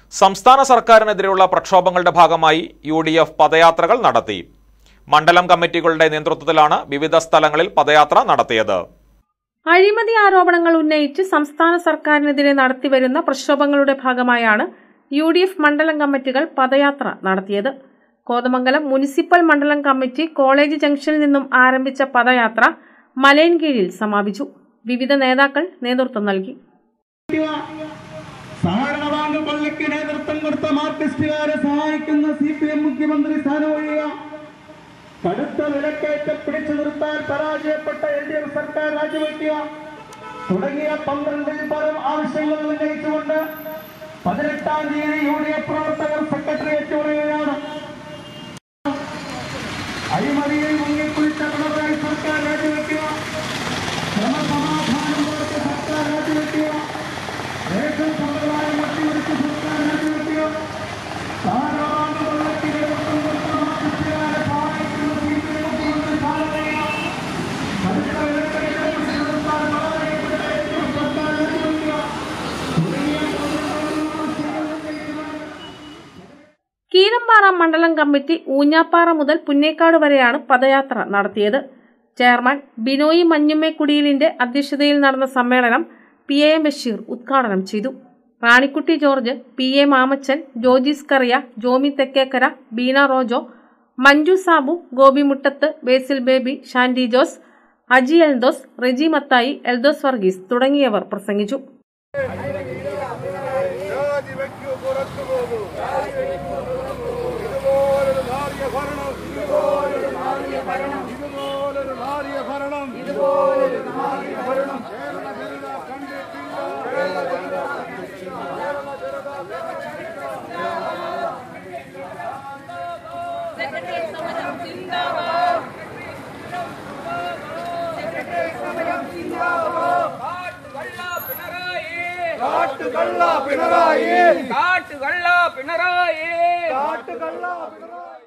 സംസ്ഥാന സർക്കാരിനെതിരെയുള്ള പ്രക്ഷോഭങ്ങളുടെ ഭാഗമായി U D F പദയാത്രകൾ നടത്തി മണ്ഡലം കമ്മിറ്റികളുടെ നേതൃത്വത്തിലാണ് വിവിധ സ്ഥലങ്ങളിൽ പദയാത്ര നടത്തിയത് അഴിമതി ആരോപണങ്ങൾ ഉന്നയിച്ച് സംസ്ഥാന സർക്കാരിനെതിരെ നടത്തിവരുന്ന പ്രക്ഷോഭങ്ങളുടെ ഭാഗമായാണ് യു ഡി എഫ് മണ്ഡലം കമ്മിറ്റികൾ പദയാത്ര നടത്തിയത് കോതമംഗലം മുനിസിപ്പൽ മണ്ഡലം കമ്മിറ്റി കോളേജ് ജംഗ്ഷനിൽ നിന്നും ആരംഭിച്ച പദയാത്ര മലയൻകീഴിൽ സമാപിച്ചു വിവിധ നേതാക്കൾ നേതൃത്വം നൽകി സഹകരണ ബാങ്ക് കൊള്ളയ്ക്ക് നേതൃത്വം കൊടുത്ത മാർക്സിസ്റ്റുകാരെ സഹായിക്കുന്ന സി പി എം മുഖ്യമന്ത്രി സ്ഥാനം ഒഴിയുക കടുത്ത വിലക്കയറ്റം പിടിച്ചു നിർത്താൻ പരാജയപ്പെട്ട എൽ ഡി എഫ് സർക്കാർ രാജിവെക്കുക തുടങ്ങിയ പന്ത്രണ്ടിൽ പരം ആവശ്യങ്ങൾ ഉന്നയിച്ചുകൊണ്ട് പതിനെട്ടാം തീയതി യു ഡി എഫ് പ്രവർത്തകർ സെക്രട്ടേറിയറ്റ് പറയുകയാണ് അഴിമതിയിൽ മുങ്ങിക്കുളിച്ച പിണറായി സർക്കാർ രാജിവെക്കുക ക്രമസമാധാനം കൊടുത്ത സർക്കാർ രാജിവെക്കുക റേഷൻ സമ്പ്രദായം അട്ടിമറിച്ച് സർക്കാർ രാജിവെക്കുക ധാരാളം വെള്ളത്തിൽ നേതൃത്വം കൊടുത്ത മാർക്സിസ്റ്റുകാരെ സഹായിക്കുന്ന സി പി എം മുഖ്യമന്ത്രി സ്ഥാനം ചെയ്യുക കടുത്ത വിലക്കയറ്റം പിടിച്ചു നിർത്താൻ പരാജയപ്പെട്ട എൽ ഡി എഫ് സർക്കാർ രാജിവെക്കുക തുടങ്ങിയ ആവശ്യങ്ങൾ ഉന്നയിച്ചുകൊണ്ട് കീരമ്പാറ മണ്ഡലം കമ്മിറ്റി ഊഞ്ഞാപ്പാറ മുതൽ പുന്നേക്കാട് വരെയാണ് പദയാത്ര നടത്തിയത് ചെയർമാൻ ബിനോയ് മഞ്ഞുമ്മക്കുടിയിലിന്റെ അധ്യക്ഷതയിൽ നടന്ന സമ്മേളനം പി എ എം ബഷീർ ഉദ്ഘാടനം ചെയ്തു റാണിക്കുട്ടി ജോർജ് പി എ മാമച്ചൻ ജോജീസ് കറിയ ജോമി തെക്കേക്കര ബീന റോജോ മഞ്ജു സാബു ഗോപി മുട്ടത്ത് ബേസിൽ ബേബി ഷാൻഡി ജോസ് അജി എൽദോസ് റെജി മത്തായി എൽദോസ് വർഗീസ് തുടങ്ങിയവർ പ്രസംഗിച്ചു രാജിവെക്കൂ പുറത്തു പോകൂ ഇതുപോലൊരു നാറിയ ഭരണം ഇതുപോലൊരു നാറിയ ഭരണം ഇതുപോലൊരു നാറിയ ഭരണം ഇതുപോലൊരു നാറിയ ഭരണം കേരള ജനത കണ്ടിട്ടില്ല കേരള ജനത കണ്ടിട്ടില്ല കേരള ജനത കാട്ടുകള്ള പിണറായി കാട്ടുകള്ള പിണറായി കാട്ടുകള്ള പിണറായി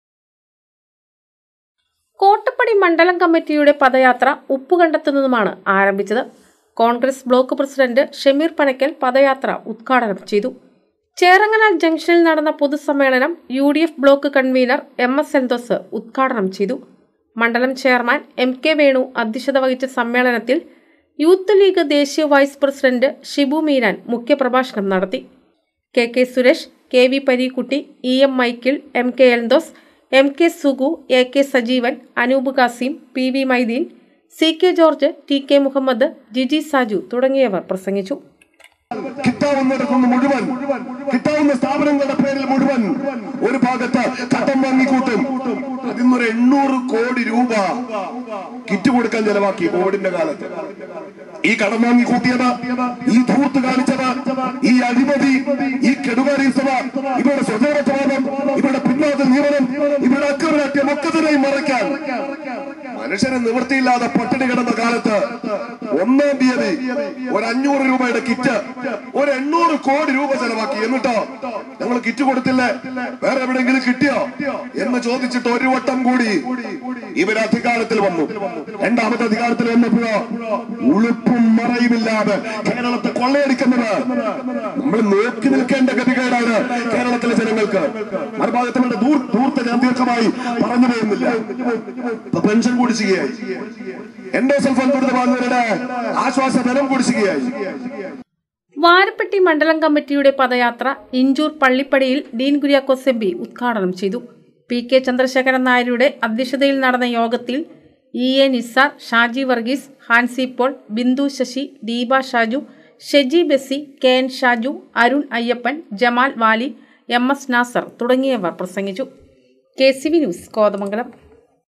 കോട്ടപ്പടി മണ്ഡലം കമ്മിറ്റിയുടെ പദയാത്ര ഉപ്പുകണ്ടത്തുനിന്നുമാണ് ആരംഭിച്ചത് കോൺഗ്രസ് ബ്ലോക്ക് പ്രസിഡന്റ് ഷമീർ പനക്കൽ പദയാത്ര ഉദ്ഘാടനം ചെയ്തു ചേറങ്ങനാൽ ജംഗ്ഷനിൽ നടന്ന പൊതുസമ്മേളനം U D F block convener M S Enthos ഉദ്ഘാടനം ചെയ്തു മണ്ഡലം ചെയർമാൻ എം കെ വേണു അധ്യക്ഷത വഹിച്ച സമ്മേളനത്തിൽ യൂത്ത് ലീഗ് ദേശീയ വൈസ് പ്രസിഡന്റ് ഷിബു മീരാൻ മുഖ്യപ്രഭാഷണം നടത്തി K K Suresh K V Parikutty E M Michael M K Eldhose M K Sugu A K Sajeevan Anoop Kasim P V Maideen C K George T K Muhammad Jiji Saju തുടങ്ങിയവർ പ്രസംഗിച്ചു കിട്ടാവുന്നിടത്തുനിന്ന് മുഴുവൻ കിട്ടാവുന്ന സ്ഥാപനങ്ങളുടെ പേരിൽ മുഴുവൻ ഒരു ഭാഗത്ത് കടം വാങ്ങിക്കൂട്ടും അതിന്നൊരു എണ്ണൂറ് കോടി രൂപ കിറ്റ് കൊടുക്കാൻ ചെലവാക്കി കോവിഡിന്റെ കാലത്ത് ഈ കടം വാങ്ങി കൂട്ടിയത് ഈ ധൂർത്ത് കാണിച്ചത് ഈ അഴിമതി ഈ കെടുകാരീസഭ ഇവരുടെ സ്വജനത്വവാദം ഇവരുടെ പിന്നാത നിയമനം ഇവരുടെ അക്രമരാഷ്ട്രീയം ഒക്കെ തന്നെ മറയ്ക്കാൻ മനുഷ്യന് നിവൃത്തിയില്ലാതെ പട്ടിണി കിടന്ന കാലത്ത് ഒന്നാം തീയതി ഒരു അഞ്ഞൂറ് രൂപയുടെ കിറ്റ് ഒരു എണ്ണൂറ് കോടി രൂപ ചെലവാക്കി എന്നിട്ടോ ഞങ്ങൾ കിറ്റ് കൊടുത്തില്ലേ വേറെ എവിടെയെങ്കിലും കിട്ടിയോ എന്ന് ചോദിച്ചിട്ട് ഒരു വട്ടം കൂടി ഇവർ അധികാരത്തിൽ വന്നു രണ്ടാമത്തെ അധികാരത്തിൽ വന്നപ്പോഴോ ഉളുപ്പും മറയുമില്ലാതെ കേരളത്തെ കൊള്ളയടിക്കുന്നത് നമ്മൾ നോക്കി നിൽക്കേണ്ട ഗതികേടാണ് കേരളത്തിലെ ജനങ്ങൾക്ക് മറുഭാഗത്തുകളുടെ ദൂർ ദൂർത്ത ഞാൻ ദീർഘമായി പറഞ്ഞു പോകുന്നില്ല ഇപ്പൊ പെൻഷൻ കുടിശ്ശികയായി എൻഡോസൽ ഫണ്ട് വാങ്ങുന്നവരുടെ ആശ്വാസ ധനം കുടിശ്ശികയായി വാരപ്പെട്ടി മണ്ഡലം കമ്മിറ്റിയുടെ പദയാത്ര ഇഞ്ചൂർ പള്ളിപ്പടിയിൽ ഡീൻ കുര്യാക്കോസ് എം പി ഉദ്ഘാടനം ചെയ്തു പി കെ ചന്ദ്രശേഖരൻ നായരുടെ അധ്യക്ഷതയിൽ നടന്ന യോഗത്തിൽ E A Nisar Shaji Varghese Hansi Paul Bindu Sasi Deepa Shaju Sheji Besi K N Shaju Arun Ayyappan Jamal Vali M S Nasar തുടങ്ങിയവർ പ്രസംഗിച്ചു K C V news Kothamangalam